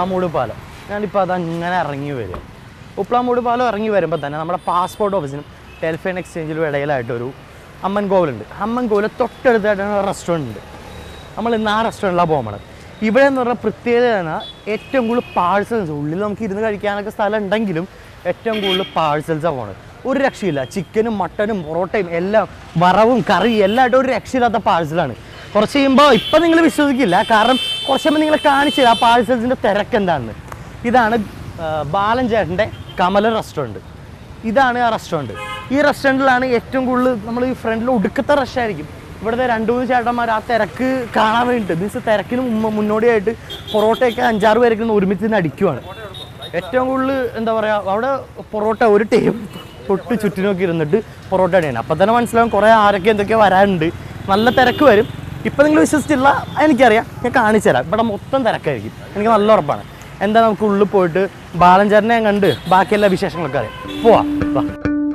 ഉപ്ലാമൂട് പാലം ഞാനിപ്പോൾ അത് അങ്ങനെ ഇറങ്ങി വരിക ഉപ്ലാമൂട് പാലം ഇറങ്ങി വരുമ്പോൾ തന്നെ നമ്മുടെ പാസ്പോർട്ട് ഓഫീസിനും ടെലിഫോൺ എക്സ്ചേഞ്ചിലും ഇടയിലായിട്ടൊരു അമ്മൻ കോവിലുണ്ട് അമ്മൻ കോവിൽ തൊട്ടടുത്തായിട്ടാണ് റെസ്റ്റോറൻറ്റ് ഉണ്ട് നമ്മൾ ഇന്ന് ആ റെസ്റ്റോറൻറ്റിലാണ് പോകുന്നത് ഇവിടെ എന്ന് പറഞ്ഞാൽ പ്രത്യേകത എന്ന് ഏറ്റവും കൂടുതൽ പാഴ്സൽസ് ഉള്ളിൽ നമുക്ക് ഇരുന്ന് കഴിക്കാനൊക്കെ സ്ഥലം ഉണ്ടെങ്കിലും ഏറ്റവും കൂടുതൽ പാഴ്സൽസാണ് പോണത് ഒരു രക്ഷയില്ല ചിക്കനും മട്ടനും പൊറോട്ടയും എല്ലാം വറവും കറി എല്ലായിട്ടും ഒരു രക്ഷയില്ലാത്ത പാഴ്സലാണ് കുറച്ച് കഴിയുമ്പോൾ ഇപ്പം നിങ്ങൾ വിശ്വസിക്കില്ല കാരണം കുറച്ച് കഴിയുമ്പോൾ നിങ്ങളെ കാണിച്ചു തരാം ആ പാഴ്സൽസിൻ്റെ തിരക്ക് എന്താണെന്ന് ഇതാണ് ആ, ബാലൻ ചേട്ടൻ്റെ കമല റെസ്റ്റോറൻറ്റ് ഇതാണ് ആ റെസ്റ്റോറൻറ്റ് ഈ റെസ്റ്റോറൻറ്റിലാണ് ഏറ്റവും കൂടുതൽ നമ്മൾ ഈ ഫ്രണ്ടിൽ ഒടുക്കത്തെ റഷ് ആയിരിക്കും ഇവിടുത്തെ രണ്ട് മൂന്ന് ചേട്ടന്മാർ ആ തിരക്ക് കാണാൻ വേണ്ടിയിട്ട് മീൻസ് തിരക്കിന് മുമ്പ് മുന്നോടിയായിട്ട് പൊറോട്ടയൊക്കെ അഞ്ചാറ് പേരൊക്കെ ഒന്ന് ഒരുമിച്ച് നിന്ന് അടിക്കുവാണ് ഏറ്റവും കൂടുതൽ എന്താ പറയുക അവിടെ പൊറോട്ട ഒരു ടേം തൊട്ട് ചുറ്റിനൊക്കെ ഇരുന്നിട്ട് പൊറോട്ട അടിയാണ് അപ്പം തന്നെ മനസ്സിലാവും കുറേ ആരൊക്കെ എന്തൊക്കെ വരാനുണ്ട് നല്ല തിരക്ക് വരും ഇപ്പം നിങ്ങൾ വിശ്വസിച്ചില്ല എനിക്കറിയാം ഞാൻ കാണിച്ചു തരാം ഇവിടെ മൊത്തം തിരക്കായിരിക്കും എനിക്ക് നല്ല ഉറപ്പാണ് എന്താ നമുക്ക് ഉള്ളിൽ പോയിട്ട് ബാലഞ്ചേരനെ ഞാൻ കണ്ട് ബാക്കി എല്ലാ വിശേഷങ്ങളൊക്കെ അറിയാം പോവാം വാ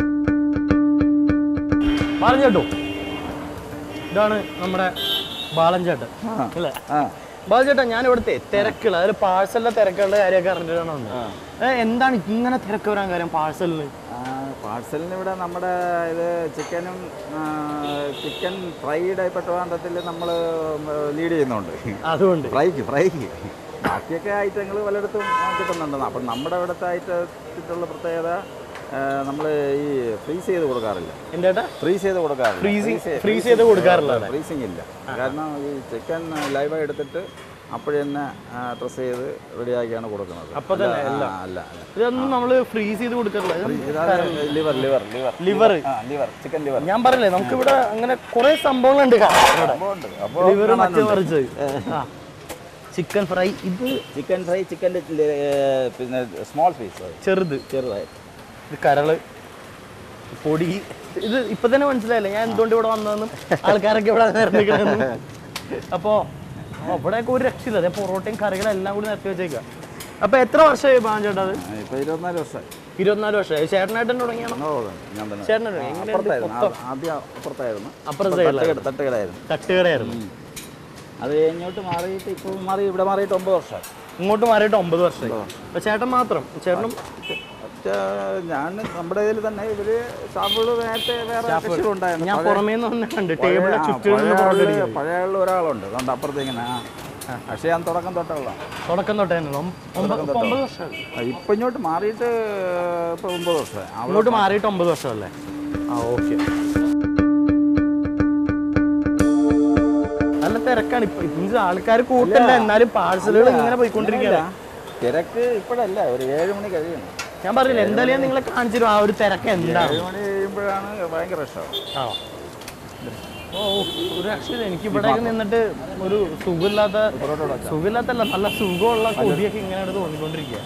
ബാലഞ്ചേട്ടോ ഇതാണ് നമ്മുടെ ബാലഞ്ചേട്ടൻ അല്ലേ ആ ബാലചേട്ടാ ഞാൻ ഇവിടുത്തെ തിരക്കുകൾ അതായത് പാഴ്സലിന്റെ തിരക്കുകളുടെ കാര്യമൊക്കെ അറിഞ്ഞിട്ടാണ് വന്നത് ഏ, എന്താണ് ഇങ്ങനെ തിരക്ക് വരാൻ കാര്യം പാഴ്സലിന് പാഴ്സലിന് ഇവിടെ നമ്മുടെ ഇത് ചിക്കനും ചിക്കൻ ഫ്രൈഡ് പെട്ടവാണ്ടത്തിൽ നമ്മൾ ലീഡ് ചെയ്യുന്നുണ്ട് അതുകൊണ്ട് ഫ്രൈക്ക് ഫ്രൈക്ക് ബാക്കിയൊക്കെ ഐറ്റങ്ങൾ പലയിടത്തും കിട്ടുന്നുണ്ട് അപ്പം നമ്മുടെ ഇവിടുത്തെ ഐറ്റത്തിലുള്ള പ്രത്യേകത നമ്മൾ ഈ ഫ്രീസ് ചെയ്ത് കൊടുക്കാറില്ല എന്റെ ഏട്ടാ ഫ്രീസ് ചെയ്ത് കൊടുക്കാറില്ല Freezing- freeze ചെയ്ത് കൊടുക്കാറില്ല അല്ലേ? ഫ്രീസിങ് ഇല്ല കാരണം ഈ ചിക്കൻ ലൈവായി എടുത്തിട്ട് അപ്പോഴേ തന്നെ ഡ്രസ് ചെയ്ത് റെഡിയാക്കിയാണ് കൊടുക്കുന്നത് അപ്പൊ തന്നെ അല്ല, എല്ലാം? ആ, അല്ല അല്ല ഇതൊന്നും നമ്മള് ഫ്രീസ് ചെയ്ത് കൊടുക്കാറില്ല ഇതാണ് ലിവർ ലിവർ ലിവർ ലിവർ ആ ലിവർ ചിക്കൻ ലിവർ ഞാൻ പറഞ്ഞില്ലേ നമുക്ക് ഇവിടെ അങ്ങനെ കുറെ സംഭവങ്ങളുണ്ട് ഉണ്ട് അപ്പോൾ ലിവർ മറ്റേ മറിച്ച് ആ ചിക്കൻ ഫ്രൈ ഇത് ചിക്കൻ ഫ്രൈ ചിക്കൻ്റെ പിന്നെ സ്മോൾ പീസ് ചെറുത് ചെറുതായി ഇത് കരള് പൊടി ഇത് ഇപ്പൊ തന്നെ മനസ്സിലായില്ലേ ഞാൻ എന്തുകൊണ്ട് ഇവിടെ വന്നതെന്നും ആൾക്കാരൊക്കെ ഇവിടെ നിരന്നിക്കണെന്നും അപ്പോ ആ, ഇവിടെയൊക്കെ ഒരു രക്ഷയില്ല അതെ പൊറോട്ടയും കറികളും എല്ലാം കൂടി നിരത്തി വെച്ചേക്കുക അപ്പൊ എത്ര വർഷമായി പാൻ ചേട്ടാ അത് ഇപ്പോൾ ഇരുപത്തിനാല് വർഷമായി ഇരുപത്തിനാല് വർഷമായി ചേട്ടനായിട്ട് തന്നെ തുടങ്ങിയാണോ ഓ, ഞാൻ തന്നെ ചേട്ടനായിട്ട് തുടങ്ങി. എങ്ങനെയുണ്ട് അപ്പുറത്തായിരുന്നു മൊത്തം? ആ- ആദ്യം അപ്പുറത്തായിരുന്നു അപ്പുറത്തെ ഇപ്പൊ തട്ടുകട തട്ടുകടയായിരുന്നു തട്ടുകടയായിരുന്നു അത് ഇങ്ങോട്ട് മാറിയിട്ട് ഇപ്പോൾ മാറി ഇവിടെ മാറിയിട്ട് ഒമ്പത് വർഷമായി ഇങ്ങോട്ട് മാറിയിട്ട് ഒമ്പത് വർഷമായി അപ്പൊ ചേട്ടൻ മാത്രം ചേട്ടനും പക്ഷേ ഞാൻ നമ്മുടെ ഇതിൽ തന്നെ ഇവര് സ്റ്റാഫുകൾ നേരത്തെ വേറെ കക്ഷികൾ ഉണ്ടായിരുന്നു ഞാൻ പഴയ- പുറമേ നിന്ന് തന്നെ കണ്ട് പഴയ- ടേബിളിൽ ആ, ചുറ്റും പഴയ നിന്ന് പൊറോട്ട ആള് അടിക്കുന്നു. പഴയ ആളിൽ ഒരാളുണ്ട് അതുകൊണ്ട് അപ്പുറത്ത് ഇങ്ങനെ ആ. പക്ഷേ ഞാൻ തുടക്കം തൊട്ടുള്ള തുടക്കം തൊട്ടേ തന്നെ. ഒമ്പ- ഒമ്പത് ഇപ്പൊ ഒമ്പത് വർഷമായി ഇപ്പൊ ഇങ്ങോട്ട് മാറിയിട്ട് ഇപ്പൊ ഒമ്പത് വർഷമായി അവിടെ അങ്ങോട്ട് മാറിയിട്ട് ഒമ്പത് വർഷമല്ലേ ആ ഓക്കെ നല്ല തിരക്കാണ് ഇപ്പൊ മീൻസ് ആൾക്കാർ കൂട്ടല്ല എന്നാലും പാഴ്സലുകൾ ഇങ്ങനെ പോയിക്കൊണ്ടിരിക്കുകയാണ് തിരക്ക് ഇപ്പോഴല്ല ഒരു ഏഴ് മണി കഴിയണം ഞാൻ പറഞ്ഞില്ല എന്തായാലും ഞാൻ നിങ്ങളെ കാണിച്ചു തരും ആ ഒരു തിരക്ക് എന്താണ് ഏഴ് മണി കഴിയുമ്പോഴാണ് ഭയങ്കര ഇഷ്ടം ആ ഓ ഓ, ഒരു രക്ഷയില്ല എനിക്ക് ഇവിടെ നിന്നിട്ട് ഒരു സുഖമില്ലാത്ത സുഖമില്ലാത്തല്ല നല്ല സുഖമുള്ള കൊതിയൊക്കെ ഇങ്ങനെ എടുത്ത് തോന്നിക്കൊണ്ടിരിക്കുക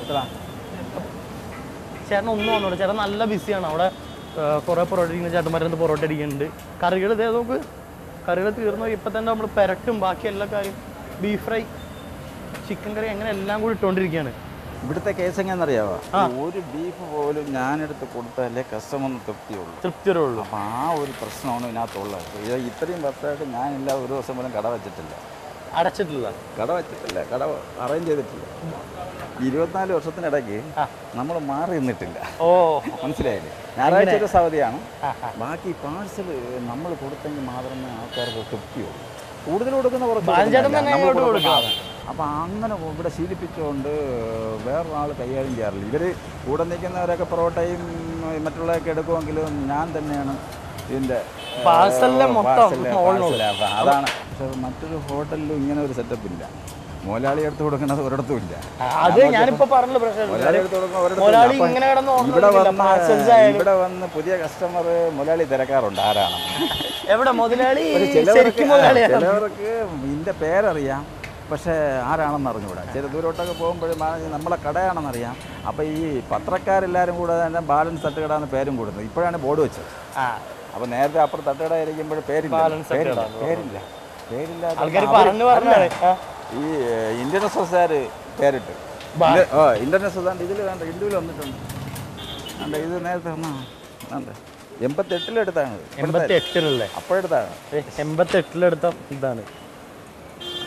ചേട്ടൻ ഒന്നും വന്നോട്ടെ ചേട്ടൻ നല്ല ബിസിയാണ് അവിടെ കുറേ പൊറോട്ട അടിക്കുന്ന ചേട്ടന്മാരെ പൊറോട്ട അടിക്കുന്നുണ്ട് കറികൾ ഇതേ നോക്ക് കറികൾ തീർന്നു ഇപ്പം തന്നെ നമ്മൾ പെരട്ടും ബാക്കി എല്ലാ കാര്യം ബീഫ് ഫ്രൈ ചിക്കൻ കറി അങ്ങനെ എല്ലാം കൂടി ഇട്ടുകൊണ്ടിരിക്കുകയാണ് ഇവിടുത്തെ കേസ് എങ്ങനെയെന്നറിയാവോ ഒരു ബീഫ് പോലും ഞാനെടുത്ത് കൊടുത്താലേ കസ്റ്റമറിന് തൃപ്തിയുള്ളൂ തൃപ്തി വരുള്ളൂ അപ്പം ആ ഒരു പ്രശ്നമാണ് ഇതിനകത്തുള്ളത് ഇത് ഇത്രയും വർഷമായിട്ട് ഞാനില്ല ഒരു ദിവസം പോലും കട വെച്ചിട്ടില്ല അടച്ചിട്ടില്ല കട വെച്ചിട്ടില്ല കട അറേഞ്ച് ചെയ്തിട്ടില്ല ഇരുപത്തിനാല് വർഷത്തിനിടയ്ക്ക് നമ്മൾ മാറി നിന്നിട്ടില്ല ഓ മനസ്സിലായില്ലേ ഞായറാഴ്ച ഒരു സൗദിയാണ് ബാക്കി പാഴ്സൽ നമ്മൾ കൊടുത്തെങ്കിൽ മാത്രമേ ആൾക്കാർക്ക് തൃപ്തിയുള്ളൂ കൂടുതൽ കൊടുക്കുന്ന കുറച്ച് ബാലചേട്ടൻ കൊടുക്കുന്നില്ല. തന്നെ നമ്മൾ ഇങ്ങോട്ട് കൊടുക്കുന്ന കൊടുക്കാം. ആളാണ്. അപ്പം അങ്ങനെ ഇവിടെ ശീലിപ്പിച്ചുകൊണ്ട് വേറൊരാൾ കൈകാര്യം ചെയ്യാറില്ല ഇവർ കൂടെ നിൽക്കുന്നവരൊക്കെ പൊറോട്ടയും മറ്റുള്ളതൊക്കെ എടുക്കുമെങ്കിലും ഞാൻ തന്നെയാണ് ഇതിൻ്റെ പാഴ്സലിലെ മൊത്തം മുകളിൽ അതാണ് പക്ഷെ മറ്റൊരു ഹോട്ടലിലും ഇങ്ങനെ ഒരു സെറ്റപ്പ് ഇല്ല മുതലാളി എടുത്ത് കൊടുക്കുന്നത് ഒരിടത്തും ഇല്ല അത് ഞാനിപ്പോ പറഞ്ഞ പ്രശ്നം മുതലാളി എടുത്ത് കൊടുക്കുന്നത് ഒരിടത്തും ഇല്ല. മുതലാളി അപ്പം ഇങ്ങനെ കിടന്ന് ഇവിടെ ഓർമ്മ പാഴ്സൽസ് വന്ന് ആയാലും ഇവിടെ വന്ന് പുതിയ കസ്റ്റമർ മുതലാളി തിരക്കാറുണ്ട് ആരാണ് എവിടെ മുതലാളി ചിലവർക്ക് ശരിക്കും മുതലാളിയാണ് ചിലവർക്ക് ഇതിന്റെ പേരറിയാം പക്ഷേ ആരാണെന്ന് അറിഞ്ഞുകൂടാ ചില ദൂരോട്ടൊക്കെ പോകുമ്പോഴും നമ്മളെ കടയാണെന്നറിയാം അപ്പോൾ ഈ പത്രക്കാരെല്ലാവരും കൂടെ തന്നെ ബാലൻസ് തട്ടുകട എന്ന പേരും കൊടുത്തു ഇപ്പോഴാണ് ബോർഡ് വെച്ചത് ആ അപ്പോൾ നേരത്തെ അപ്പുറത്ത് തട്ടുകട ഇരിക്കുമ്പോൾ പേരില്ല ബാലൻസ് പേരില്ല തട്ടുകട. പേരില്ല പേരില്ലാത്ത ആൾക്കാർ അവര് പറഞ്ഞു പറഞ്ഞാണ് ആ. ഈ ഇന്ത്യൻ എക്സ്പ്രസ്സുകാർ പേരിട്ട് ബാ- ഇത്- ഓ ഇന്ത്യൻ എക്സ്പ്രസ് ഇതിൽ വേണ്ട ഇന്ത്യയിൽ വന്നിട്ടുണ്ട് വേണ്ട ഇത് നേരത്തെ വന്നാ വേണ്ട എൺപത്തെട്ടിലെടുത്താണ് ഇത്. എൺപത്തി എട്ടിലല്ലേ അപ്പോഴെടുത്താണ് എൺപത്തി എട്ടിലെടുത്ത ഇതാണ്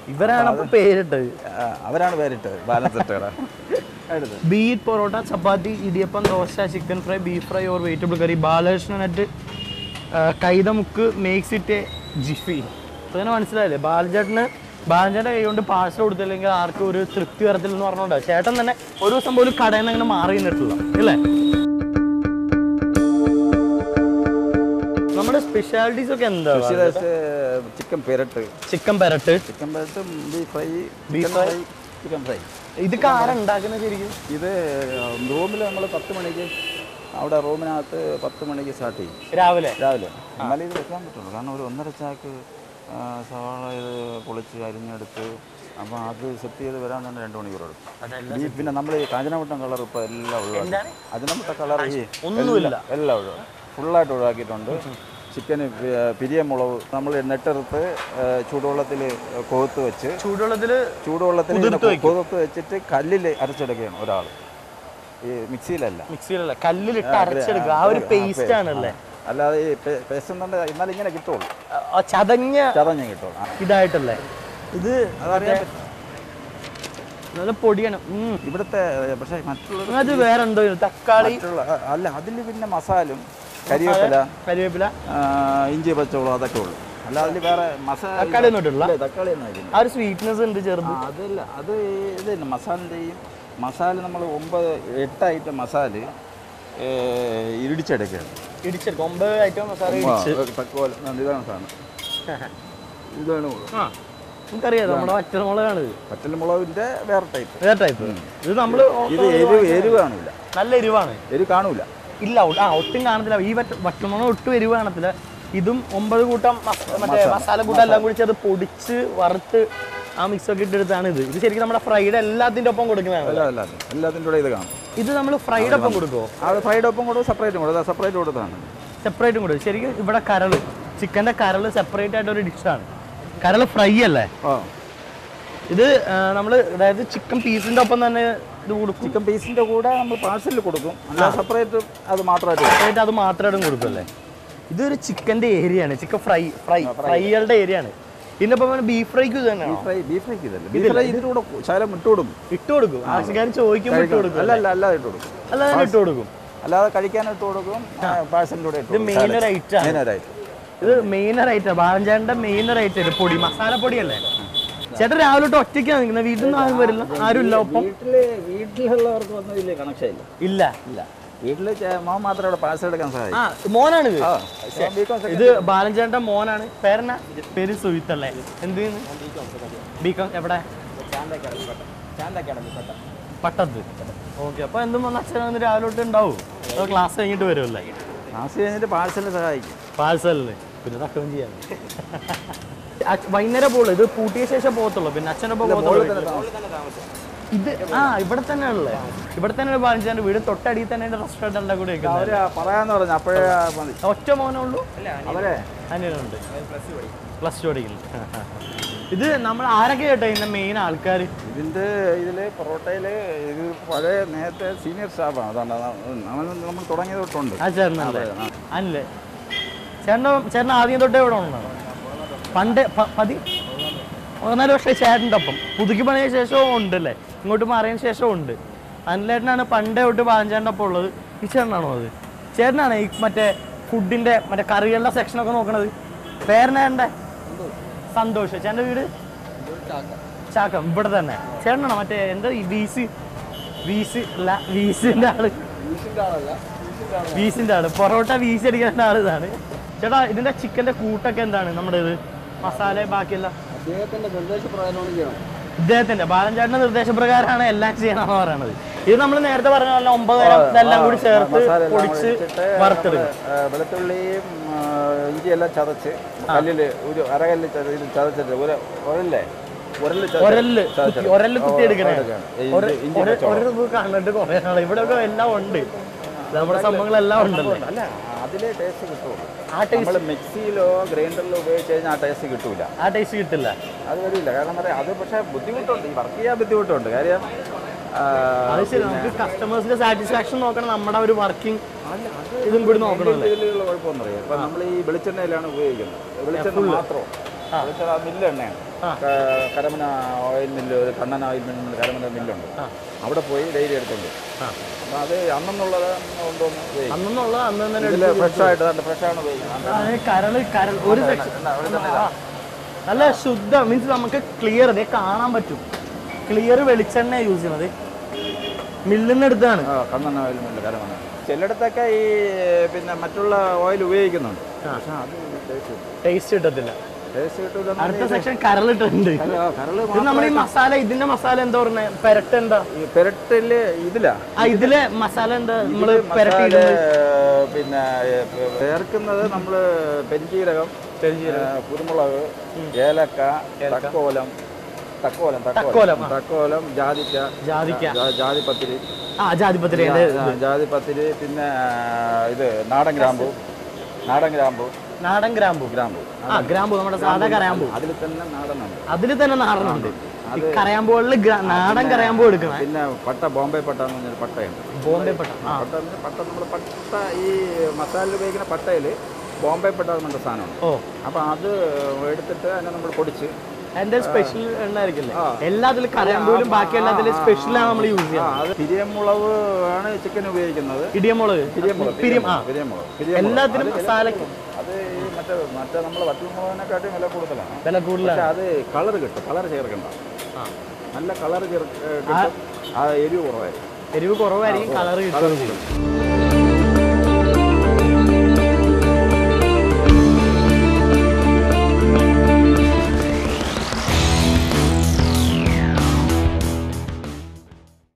ഇവരാണ് അപ്പൊ പേരിട്ടത് ആ, അവരാണ് പേരിട്ടത് ബാലൻസ് സെറ്റ് കട എടുത്ത് beat porotta chapati idiyappam dosa chicken fry beef fry or vegetable curry Balakrishnan at Kaithamukku makes it a jiffy അപ്പൊ തന്നെ മനസ്സിലായില്ലേ ബാലചേട്ടന് ബാലചേട്ടൻ്റെ കൈ കൊണ്ട് പാഴ്സൽ കൊടുത്തില്ലെങ്കിൽ ആർക്കും ഒരു തൃപ്തി വരത്തില്ല എന്ന് പറഞ്ഞോണ്ടാ ചേട്ടൻ തന്നെ ഒരു ദിവസം പോലും കടയിൽ നിന്ന് അങ്ങനെ മാറി നിന്നിട്ടില്ല അല്ലേ നമ്മുടെ സ്പെഷ്യാലിറ്റീസ് ഒക്കെ എന്താ ചിക്കൻ പെരട്ട് ചിക്കൻ പെരട്ട് ചിക്കൻ പെരട്ടും beef fry Beef chicken fry. Fry chicken fry ഇതൊക്കെ ആരാ ഉണ്ടാക്കുന്നത് ശരിക്കും ഇത് റൂമിൽ നമ്മൾ പത്ത് മണിക്ക് അവിടെ റൂമിനകത്ത് പത്ത് മണിക്ക് സ്റ്റാർട്ട് ചെയ്യും രാവിലെ രാവിലെ എന്നാലേ ഇത് വെക്കാൻ പറ്റുള്ളൂ കാരണം ഒരു ഒന്നര ചാക്ക് ആ, സവാള ഇത് പൊളിച്ച് അരിഞ്ഞെടുത്ത് അപ്പോൾ അത് സെറ്റ് ചെയ്ത് വരാൻ തന്നെ രണ്ട് മണിക്കൂർ എടുക്കും അതല്ല ഈ പിന്നെ നമ്മൾ ഈ കാഞ്ഞനമുട്ടം കളർ ഇപ്പോൾ എല്ലാം ഒഴിവാക്കി എന്താണ്? അതിനമുട്ട കളർ ഈ ഒന്നുമില്ല. എല്ലാം- എല്ലാം ഒഴിവാക്കി ഫുള്ളായിട്ട് ഒഴിവാക്കിയിട്ടുണ്ട് ചിക്കന് പിരിയമുളക് നമ്മൾ നെട്ടെടുത്ത് ചൂടുവെള്ളത്തിൽ കൊകുത്ത് വെച്ച് ചൂടുവെള്ളത്തില് ചൂടുവെള്ളത്തിൽ കുതിർത്ത് വെക്കും. കൊകുത്ത് വെച്ചിട്ട് കല്ലിൽ അരച്ചെടുക്കുകയാണ് ഒരാൾ ഈ മിക്സിയിലല്ല മിക്സിയിലല്ല കല്ലിലിട്ട് അരച്ചെടുക്കുക ആ ഒരു പേസ്റ്റ് ആണല്ലേ അല്ലാതെ ഈ പേസ്റ്റ് എന്നുണ്ട് എന്നാൽ ഇങ്ങനെ കിട്ടുള്ളൂ ആ ചതഞ്ഞ ചതഞ്ഞ് കിട്ടുള്ളൂ ആ, ഇതായിട്ടല്ലേ ഇത് അതറിയാൻ പറ്റും. നല്ല പൊടിയാണ് ഉം. ഇവിടുത്തെ പക്ഷേ മറ്റുള്ള അത് വേറെ എന്തോ ഇത്. തക്കാളി മറ്റുള്ള അല്ല അതിൽ പിന്നെ മസാലും കരിവേപ്പില കരിവേപ്പില ആ, ഇഞ്ചി പച്ചമുളക് അതൊക്കെ ഉള്ളൂ അല്ല അതിൽ വേറെ മസാല തക്കാളി ഒന്നും ഇട്ടില്ല ഇല്ല, തക്കാളി ഒന്നും ഇതില്ല ആ ഒരു സ്വീറ്റ്നെസ് ഉണ്ട് ചെറുത് ആ, അതല്ല അത് ഇത് തന്നെ മസാലൻ്റെയും മസാല നമ്മൾ ഒമ്പത് എട്ട് ഐറ്റം മസാല ഇടിച്ചെടുക്കുകയാണ് ഇടിച്ചെടുക്കും ഒമ്പത് ഐറ്റം മസാല ആ, ഇടിച്ച് തക്കോല ഇതാണ് സാധനം ഇതാണ് മുളക്. ആ നമുക്കറിയാം നമ്മുടെ വറ്റൽമുളകാണ് ഇത് പറ്റൽ മുളകിൻ്റെ വേറെ ടൈപ്പ് വേറെ ടൈപ്പ് ഇത് നമ്മള് ഇത് എരിവ് എരിവ് കാണൂല നല്ല എരിവാണ് എരിവ് കാണൂല ഇല്ല ഒ- ആ ഒട്ടും കാണത്തില്ല ഈ വറ്റ വറ്റൽമുളക് ഒട്ടും എരിവ് കാണത്തില്ല ഇതും ഒമ്പത് കൂട്ടം മസ- മറ്റേ മസാല കൂട്ടം എല്ലാം കൂടി ചേർത്ത് പൊടിച്ച് വറുത്ത് ആ മിക്സ് ഒക്കെ ഇട്ടെടുത്താണ് ഇത് ഇത് ശരിക്കും നമ്മുടെ ഫ്രൈഡ് എല്ലാത്തിന്റെ ഒപ്പം കൊടുക്കുന്നതാണ് അല്ല അല്ല അല്ല. എല്ലാത്തിൻ്റെ കൂടെ ഇത് കാണും ഇത് നമ്മൾ ഫ്രൈഡ് ഒപ്പം കൊടുക്കുമോ അത് ഫ്രൈഡ് ഒപ്പം കൂടെ സെപ്പറേറ്റും കൂടെ സെപ്പറേറ്റ് കൊടുത്താണ് സെപ്പറേറ്റും കൊടുക്കും ശരിക്കും ഇവിടെ കരള് ചിക്കന്റെ കരള് സെപ്പറേറ്റ് ആയിട്ട് ഒരു ഡിഷാണ് കരള് ഫ്രൈ അല്ലേ ആ ഇത് നമ്മൾ അതായത് ചിക്കൻ പീസിന്റെ ഒപ്പം തന്നെ ഇത് കൊടുക്കും ചിക്കൻ പീസിൻ്റെ കൂടെ നമ്മൾ പാഴ്സലിൽ കൊടുക്കും അല്ലാതെ സെപ്പറേറ്റ് അത് മാത്രമായിട്ട് കൊടുക്കും. സെപ്പറേറ്റ് അത് മാത്രമായിട്ടും കൊടുക്കും അല്ലേ ഇതൊരു ചിക്കന്റെ ഏരിയ ആണ് ചിക്കൻ ഫ്രൈ ഫ്രൈ ഫ്രൈകളുടെ ഏരിയ ആണ് ഇതിന്റെ ഒപ്പം ബീഫ് ഫ്രൈക്ക് ഇത് തന്നെയാണോ ബീഫ് ഫ്രൈ ബീഫ് ഫ്രൈക്ക് ഇതല്ല ബീഫ് ഫ്രൈ ഇതിൻ്റെ കൂടെ ശകലം ഇട്ട് കൊടുക്കും ഇട്ട് കൊടുക്കും ആവശ്യക്കാർ ചോദിക്കുമ്പോൾ ഇട്ട് കൊടുക്കും അല്ല അല്ല അല്ലാതെ ഇട്ട് കൊടുക്കും അല്ലാതെ ഇട്ട് കൊടുക്കും അല്ലാതെ കഴിക്കാൻ ഇട്ട് കൊടുക്കും പാഴ്സലിൻ്റെ കൂടെ ഇട്ട് ഇത് മെയിൻ ഒരു ഐറ്റം ആണ് മെയിൻ ഒരു ഐറ്റം ഇത് മെയിൻ ഒരു ഐറ്റം ബാലഞ്ചാന്റെ മെയിൻ ഒരു ഐറ്റം ഇത് പൊടി മസാല പൊടിയല്ലേ ചേട്ടൻ രാവിലെ തൊട്ട് ഒറ്റയ്ക്കാണ് നിൽക്കുന്നത് വീട്ടിൽ നിന്ന് ആരും വരില്ല ആരും ഇല്ല ഒപ്പം വീട്ടിൽ വീട്ടിലുള്ളവർക്ക് വന്ന് വലിയ കണക്ഷൻ ഇല്ല ഇല്ല ഇല്ല വീട്ടിൽ മോൻ മാത്രമേ ഇവിടെ പാഴ്സൽ എടുക്കാൻ സഹായിക്കും ആ മോനാണിത് ആ ബിക്കോസ് ഇത് ബാലഞ്ചേട്ടൻ്റെ മോനാണ് പേരെന്നാ പേര് സുഹിത്തല്ലേ എന്ത് ബികോം എവിടെ പട്ടത്ത് ഓക്കെ അപ്പൊ എന്തും വന്ന അച്ഛൻ വന്ന് രാവിലെ തൊട്ട് ഉണ്ടാവും അതോ ക്ലാസ് കഴിഞ്ഞിട്ട് വരുമല്ലേ ക്ലാസ് കഴിഞ്ഞിട്ട് പാഴ്സലിന് സഹായിക്കും പാഴ്സലിന് പിന്നെ തക്കം ചെയ്യാൻ വൈകുന്നേരം പോകുള്ളൂ ഇത് പൂട്ടിയ ശേഷം പോകത്തുള്ളൂ പിന്നെ അച്ഛനൊപ്പം പോകത്തുള്ളൂ ഇത് ആ ഇവിടെ തന്നെയാണല്ലേ ഇവിടെ തന്നെയാണ് ബാലഞ്ചേട്ടൻ്റെ വീട് തൊട്ടടിയിൽ തന്നെ റെസ്റ്റോറൻറ്റ് എല്ലാം കൂടി വെക്കുന്നത് അവര് പറയാന്ന് പറഞ്ഞു അപ്പോഴേ മതി ഒറ്റ മോനേ ഉള്ളൂ അവരെ അനിയനുണ്ട് പ്ലസ് ടു പഠിക്കുന്നു ഇത് നമ്മൾ ആരൊക്കെ കേട്ടോ ഇതിന്റെ മെയിൻ ആൾക്കാർ ഇതിന്റെ ഇതില് പൊറോട്ടയില് ഇത് പഴയ നേരത്തെ സീനിയർ സ്റ്റാഫാണ് അതാണ് നമ്മൾ നമ്മൾ തുടങ്ങിയത് തൊട്ടുണ്ട് ആ ചേട്ടനല്ലേ അല്ലേ ചേട്ടൻ ചേട്ടൻ ആദ്യം തൊട്ടേ ഇവിടെ ഉള്ളതാണ് പണ്ട് പ- പതി പതിനാല് വർഷം ചേട്ടൻ്റെ ഒപ്പം പുതുക്കി പണിയ ശേഷവും ഉണ്ട് അല്ലേ ഇങ്ങോട്ട് മാറിയതിന് ശേഷവും ഉണ്ട് അനിലേട്ടനാണ് പണ്ടേ തൊട്ട് പാഞ്ചേട്ടൻ്റെ ഒപ്പം ഉള്ളത് ഈ ചേട്ടനാണോ അത് ചേട്ടനാണ് ഈ മറ്റേ ഫുഡിൻ്റെ മറ്റേ കറികളുടെ സെക്ഷനൊക്കെ നോക്കണത് പേരനേണ്ട സന്തോഷ് ചേട്ടൻ്റെ വീട് ചാക്കം ഇവിടെ തന്നെ ചേട്ടനാണോ മറ്റേ എന്താ ഈ വീസി വീസി അല്ല വീസിൻ്റെ ആള് വീസിൻ്റെ ആള് പൊറോട്ട വീസി അടിക്കുന്ന ആൾ ഇതാണ് ചേട്ടാ ഇതിന്റെ ചിക്കന്റെ കൂട്ടൊക്കെ എന്താണ് നമ്മുടെ ഇത് മസാല ബാക്കിയെല്ലാം അദ്ദേഹത്തിന്റെ നിർദ്ദേശപ്രകാരമാണ് ചെയ്യണം ഇദ്ദേഹത്തിന്റെ ബാലൻചാട്ടിന്റെ നിർദ്ദേശപ്രകാരമാണ് എല്ലാം ചെയ്യണമെന്ന് പറയണത് ഇത് നമ്മൾ നേരത്തെ പറഞ്ഞ പോലെ ഒമ്പത് തരം ഇതെല്ലാം കൂടി ചേർത്ത് പൊടിച്ച് വറുത്തെടുക്കും വെളുത്തുള്ളിയും ആ, ഇഞ്ചിയെല്ലാം ചതച്ച് കല്ലില് ഒരു അരകല്ല് ചത- ഇത് ചതച്ചിട്ട് ഒരു ഉരല്ലേ ഉരല് ചതച്ച് ഒരല് ചതച്ചെടുക്കും. ഒരല് കുത്തി എടുക്കണേ എടുക്കണം. ഇഞ്ചി- ഇഞ്ചി ഒരു കണ്ടിട്ട് കുറെ നാളെ ഇവിടെ ഒക്കെ എല്ലാം ഉണ്ട് നമ്മുടെ സംഭവങ്ങളെല്ലാം ഉണ്ടല്ലോ അല്ല അതിലെ ടേസ്റ്റ് കിട്ടുള്ളൂ ആ ടേസ്റ്റ് നമ്മൾ മിക്സിയിലോ ഗ്രൈൻഡറിലോ ഉപയോഗിച്ച് കഴിഞ്ഞാൽ ആ ടേസ്റ്റ് കിട്ടൂല ആ ടേസ്റ്റ് കിട്ടില്ല അത് വരില്ല കാരണം എന്താ പറയുക അത് പക്ഷേ ബുദ്ധിമുട്ടുണ്ട് ഈ വർക്ക് ചെയ്യാൻ ബുദ്ധിമുട്ടുണ്ട് കാര്യം ആ, അത് ശരി നമുക്ക് കസ്റ്റമേഴ്സിന്റെ സാറ്റിസ്ഫാക്ഷൻ നോക്കണം നമ്മുടെ ഒരു വർക്കിംഗ് ഇതും കൂടി നോക്കണമല്ലേ ഇതിലുള്ള കുഴപ്പമൊന്നും അറിയാം ഇപ്പം നമ്മൾ ഈ വെളിച്ചെണ്ണയിലാണ് ഉപയോഗിക്കുന്നത് വെളിച്ചെണ്ണ മാത്രം വെളിച്ചെണ്ണ മില്ല് എണ്ണയാണ് ആ. ക- കരമന ഓയിൽ മില്ല് ഒരു കണ്ണൻ ഓയിൽ മില്ല് കരമന മില്ലുണ്ട് ആ. അവിടെ പോയി ഡെയിലി എടുത്തോണ്ട് വരും. ആ അപ്പം അത് അന്നെന്നുള്ളത് കൊണ്ടുവന്ന് ഉപയോഗിക്കും അന്നെന്നുള്ളത് അന്ന് തന്നെ ഇതിൽ എടുത്ത് ഫ്രഷ് ആയിട്ട് നല്ല ഫ്രഷാണ് ഉപയോഗിക്കുന്നത് ആ, ഈ കരള് കരൾ ഒരു സെക്ഷൻ എന്താ, വെളിച്ചെണ്ണ ഇതാ. നല്ല ശുദ്ധ മീൻസ് നമുക്ക് ക്ലിയർ ഇതേ കാണാൻ പറ്റും ക്ലിയർ വെളിച്ചെണ്ണ യൂസ് ചെയ്യുന്നത് മില്ലിൽ നിന്ന് എടുത്താണ് ആ കണ്ണൻ ഓയിൽ മില്ല് കരമന ചിലയിടത്തൊക്കെ ഈ പിന്നെ മറ്റുള്ള ഓയിൽ ഉപയോഗിക്കുന്നുണ്ട് ആ. പക്ഷെ അത് ടേസ്റ്റ് ടേസ്റ്റ് കിട്ടത്തില്ല ടേസ്റ്റ് കിട്ടൂല അടുത്ത സെക്ഷൻ കരളിട്ടുണ്ട് കരള് ഇത് നമ്മൾ ഈ മസാല ഇതിന്റെ മസാല എന്താ പറഞ്ഞ പെരട്ട് എന്താ ഈ പെരട്ടില് ഇതിലാ ആ ഇതിലെ മസാല എന്താ നമ്മള് ഇതില് പെരട്ടി മസാല, പിന്നെ ഏ, ചേർക്കുന്നത് നമ്മൾ പെരിഞ്ചീരകം ഏ, കുരുമുളക് ഏലക്ക തക്കോലം തക്കോലം തക്കോലം, ആ. തക്കോലം ജാതിക്ക ജാതിക്ക ജാ- ജാതിപ്പത്തിരി ആ ജാതിപത്രി ആ, ജാതിപ്പത്തിരി പിന്നെ ആ, ഇത് നാടൻ ഗ്രാമ്പു നാടൻ ഗ്രാമ്പു നാടൻ ഗ്രാമ്പു ഗ്രാമ്പു ആ ഗ്രാമ്പു നമ്മുടെ സാധാ കരയാമ്പൂ അതിൽ തന്നെ നാടനുണ്ട് അതിൽ തന്നെ നാടനുണ്ട് ഈ കരയാമ്പുകളിൽ ഗ്രാ- നാടൻ കരയാമ്പൂ എടുക്കണേ പിന്നെ പട്ട ബോംബെ പട്ട എന്ന് പറഞ്ഞൊരു പട്ടയുണ്ട് ബോംബെ പട്ട ആ പട്ട എന്ന് പറഞ്ഞാൽ പട്ട നമ്മൾ പട്ട ഈ മസാലയിൽ ഉപയോഗിക്കുന്ന പട്ടയിൽ ബോംബെ പട്ട എന്ന് പറഞ്ഞ സാധനമുണ്ട് ഓ അപ്പോൾ അത് എടുത്തിട്ട് അതിനെ നമ്മൾ പൊടിച്ച് എന്റെ സ്പെഷ്യൽ എണ്ണായിരിക്കില്ലേ ആ. എല്ലാത്തിലും കരയാമ്പൂലും ബാക്കി എല്ലാത്തിലും സ്പെഷ്യലാണ് നമ്മൾ യൂസ് ആ ചെയ്യുന്നത് അത് പിരിയമുളക് ആണ് ചിക്കൻ ഉപയോഗിക്കുന്നത് ഇടിയമുളക് പിരിയമുളക് പിരിയം ആ പിരിയമുളക് പിരിയമുളക് എല്ലാത്തിനും അത് മസാലയ്ക്ക് അത് ഈ മറ്റേ മറ്റേ നമ്മൾ വറ്റൽമുളകിനെക്കാട്ടിയും വില കൂടുതലാണ് വില കൂടുതലാണ് പക്ഷെ അത് കളർ കിട്ടും കളർ ചേർക്കണ്ട ആ. നല്ല കളർ ചേർ കിട്ടും ആ എരിവ് കുറവായിരിക്കും എരിവ് കുറവായിരിക്കും കളർ കളർ കിട്ടും കൂടും